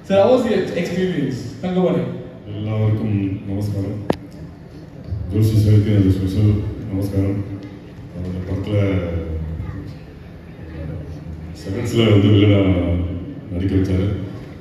sir how was your experience Thangamani എല്ലാവർക്കും നമസ്കാരം ജോഷി സാർക്ക് എൻ്റെ സ്പെഷ്യൽ നമസ്കാരം அவரோட படத்தில் செகண்ட்ஸில் வந்து வில்லனா நடிக்க வச்சார்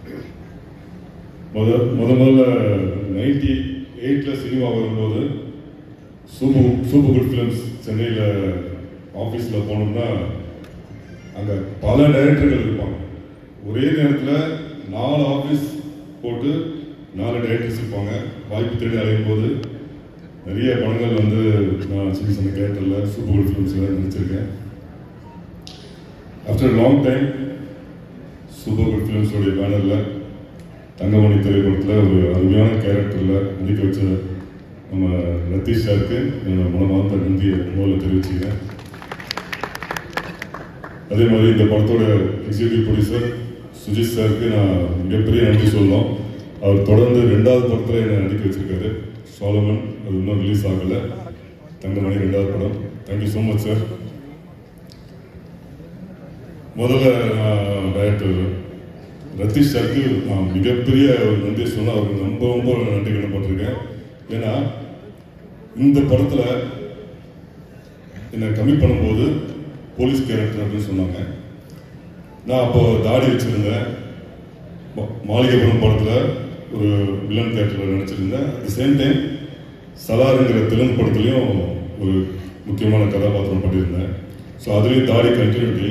முத முத முதல்ல நைன்டி எயிட்டில் சினிமா வரும்போது சூப்பர் சூப்பர் குட் ஃபிலிம்ஸ் சென்னையில் ஆஃபீஸில் போனோம்னா அங்கே பல டைரக்டர்கள் இருப்பாங்க ஒரே நேரத்தில் நாலு ஆஃபீஸ் போட்டு நாலு டைரக்டர்ஸ் இருப்பாங்க வாய்ப்பு தேடி அலையும் போது நிறைய படங்கள் வந்து நான் சின்ன சின்ன கேரக்டரில் சூப்பர் குட் ஃபிலிம்ஸில் நடிச்சிருக்கேன் after long time super good ஃபிலிம்ஸோடைய பேனரில் தங்கமணி திரைப்படத்தில் ஒரு அருமையான கேரக்டரில் நடிக்க வச்ச நம்ம ரத்தீஷ் சாருக்கு என்னோட மனமார்ந்த நன்றியை முதல்ல தெரிவிச்சுக்கிறேன் அதே மாதிரி இந்த படத்தோட எக்ஸிக்யூட்டிவ் ப்ரொடியூசர் சுஜித் சாருக்கு நான் மிகப்பெரிய நன்றி சொல்லணும் அவர் தொடர்ந்து ரெண்டாவது படத்தில் என்னை நடிக்க வச்சிருக்காரு சோலமன் அது இன்னும் ரிலீஸ் ஆகலை தங்கமணி ரெண்டாவது படம் தேங்க்யூ ஸோ மச் சார் முதல்ல நான் டைரக்டர் ரத்தீஷ் சாருக்கு நான் மிகப்பெரிய ஒரு நன்றி சொன்ன அவருக்கு ரொம்ப ரொம்ப நன்றி கடன்பட்டிருக்கேன் ஏன்னா இந்த படத்தில் என்னை கம்மி பண்ணும்போது போலீஸ் கேரக்டர் அப்படின்னு சொன்னாங்க நான் அப்போ தாடி வச்சிருந்தேன் மா- மாளிகைபுரம் படத்தில் ஒரு வில்லன் கேரக்டரில் நடிச்சிருந்தேன் அட் த சேம் டைம் சலாருங்கிற தெலுங்கு படத்துலையும் ஒரு முக்கியமான கதாபாத்திரம் பண்ணியிருந்தேன் ஸோ அதுலேயும் தாடி கண்டினியூட்டி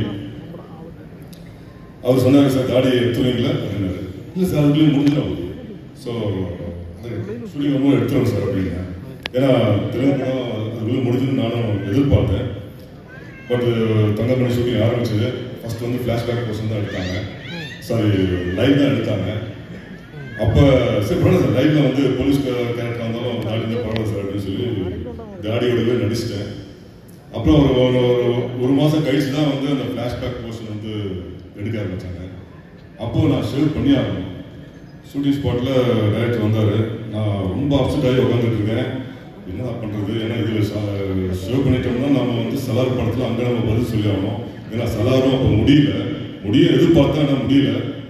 அவர் சொன்னார் சார் தாடி எடுத்துருவீங்களா அப்படின்னாரு இல்லை சார் அதுக்குள்ளேயும் முடிஞ்சிடும் ஸோ ஸ்டுடியோ ரொம்ப எடுத்துருவோம் சார் அப்படின்னா ஏன்னா தெலுங்கு படம் அதுக்குள்ளே முடிஞ்சுன்னு நானும் எதிர்பார்த்தேன் பட் தங்கமணி ஷூட்டிங் ஆரம்பிச்சது ஃபர்ஸ்ட் வந்து ஃப்ளாஷ்பேக் போர்ஷன் தான் எடுத்தாங்க சாரி லைவ் தான் எடுத்தாங்க அப்போ சரி பரவாயில்ல சார் லைவ்ல வந்து போலீஸ் கேரக்டர் இருந்தாலும் தாடி தான் பரவாயில்ல சார் அப்படின்னு சொல்லி தாடியோடவே நடிச்சிட்டேன் அப்புறம் ஒரு ஒரு ஒரு- ஒரு மாதம் கழிச்சு தான் வந்து அந்த ஃப்ளாஷ்பேக் போர்ஷன் வந்து எடுக்க ஆரம்பிச்சாங்க அப்போ நான் ஷேவ் பண்ணி ஆகணும் ஷூட்டிங் ஸ்பாட்டில் டைரக்டர் வந்தார் நான் ரொம்ப அப்செட் ஆகி உட்காந்துட்டு இருக்கேன் என்னடா பண்ணுறது ஏன்னா இதில் ஷேவ் பண்ணிட்டோம்னா நம்ம வந்து சலார் படத்தில் அங்கே நம்ம பதில் சொல்லி ஆகணும் ஏன்னா சலாரும் அப்போ முடியல முடிய எதிர்பார்த்தா ஆனால் முடியல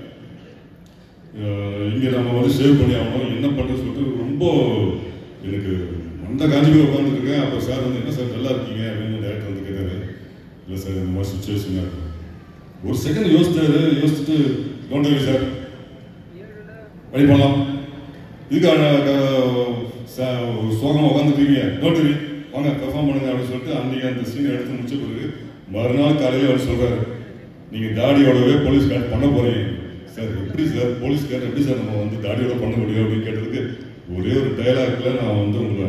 இங்கே நம்ம வந்து ஷேவ் பண்ணி ஆகணும் என்ன பண்ணுறது சொல்லிட்டு ரொம்ப எனக்கு மண்ட காஞ்சி போய் உட்காந்துருக்கேன் அப்போ சார் வந்து என்ன சார் நல்லா இருக்கீங்க அப்படின்னு டேரக்டர் வந்து கேட்டாரு இல்லை சார் இந்த மாதிரி சுச்சுவேஷனாக இருக்கு ஒரு செகண்ட் யோசிச்சாரு யோசிச்சுட்டு டோன்ட் சார் வழி பண்ணலாம் இதுக்கான சோகமாக உட்காந்துருக்கீங்க டோன்ட் வரி வாங்க பெர்ஃபார்ம் பண்ணுங்க அப்படின்னு சொல்லிட்டு அன்னைக்கு அந்த சீனை எடுத்து முடிச்ச பிறகு மறுநாள் காலையில் அவர் சொல்றாரு நீங்க தாடியோடவே போலீஸ் கேட் பண்ண போறீங்க சார் எப்படி சார் போலீஸ் கேட் எப்படி சார் நம்ம வந்து தாடியோட பண்ண முடியும் அப்படின்னு கேட்டதுக்கு ஒரே ஒரு டயலாக்ல நான் வந்து உங்களை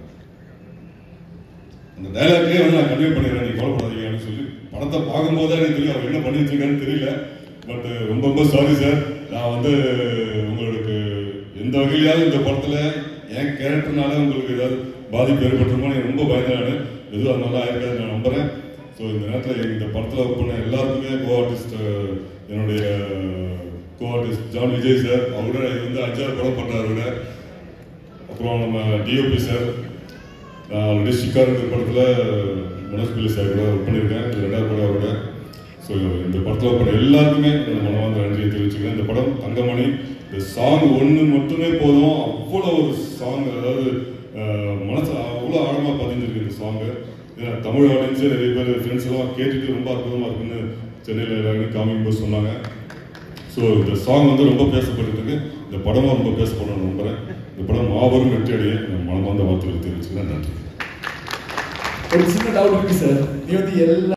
அந்த டயலாக்லேயே வந்து நான் கன்வே பண்ணிடுறேன் நீ கவலைப்படாதீங்க அப்படின்னு சொல்லி படத்தை பார்க்கும்போது தான் எனக்கு தெரியும் அவர் என்ன பண்ணி வச்சிருக்காருன்னு தெரியல பட் ரொம்ப ரொம்ப சாரி சார் நான் வந்து உங்களுக்கு எந்த வகையிலாவது இந்த படத்தில் என் கேரக்டர்னால உங்களுக்கு ஏதாவது பாதிப்பு ஏற்பட்டுருமோ எனக்கு ரொம்ப பயந்தாடு எதுவும் அது நல்லா ஆயிருக்காது நான் நம்புறேன் ஸோ இந்த நேரத்தில் இந்த படத்தில் ஒர்க் பண்ண எல்லாருக்குமே கோ ஆர்டிஸ்ட் என்னுடைய co artist John Vijay sir அவரோட இது வந்து அஞ்சாறு படம் பண்ணுறாரு விட அப்புறம் நம்ம டிஓபி சார் நான் ஆல்ரெடி ஷிக்கார் படத்தில் மனோஜ் பிள்ளை சார் கூட ஒர்க் பண்ணியிருக்கேன் இது ரெண்டாவது படம் அவரோட ஸோ இந்த படத்தில் ஒர்க் பண்ண எல்லாருக்குமே என்னோட மனவார்ந்த நன்றியை தெரிவிச்சுக்கிறேன் இந்த படம் தங்கமணி இந்த சாங் ஒன்று மட்டுமே போதும் அவ்வளோ ஒரு சாங் அதாவது அஹ், மனசுல அவ்வளோ ஆழமாக பதிஞ்சிருக்கு இந்த சாங்கு ஏன்னா தமிழ் ஆடியன்ஸே நிறைய பேர் ஃப்ரெண்ட்ஸ் எல்லாம் கேட்டுட்டு ரொம்ப அற்புதமாக இருக்குன்னு சென்னையில் எல்லாருமே காமிக்கும் போது சொன்னாங்க ஸோ இந்த சாங் வந்து ரொம்ப பேசப்பட்டு இருக்கு இந்த படமும் ரொம்ப பேசப்படணும் நம்புறேன் இந்த படம் மாபெரும் வெற்றி அடைய நான் மனமார்ந்த வாழ்த்துக்களை தெரிவிச்சுக்கிறேன் நன்றி ஒரு சின்ன டவுட் இருக்கு சார் நீ வந்து எல்லா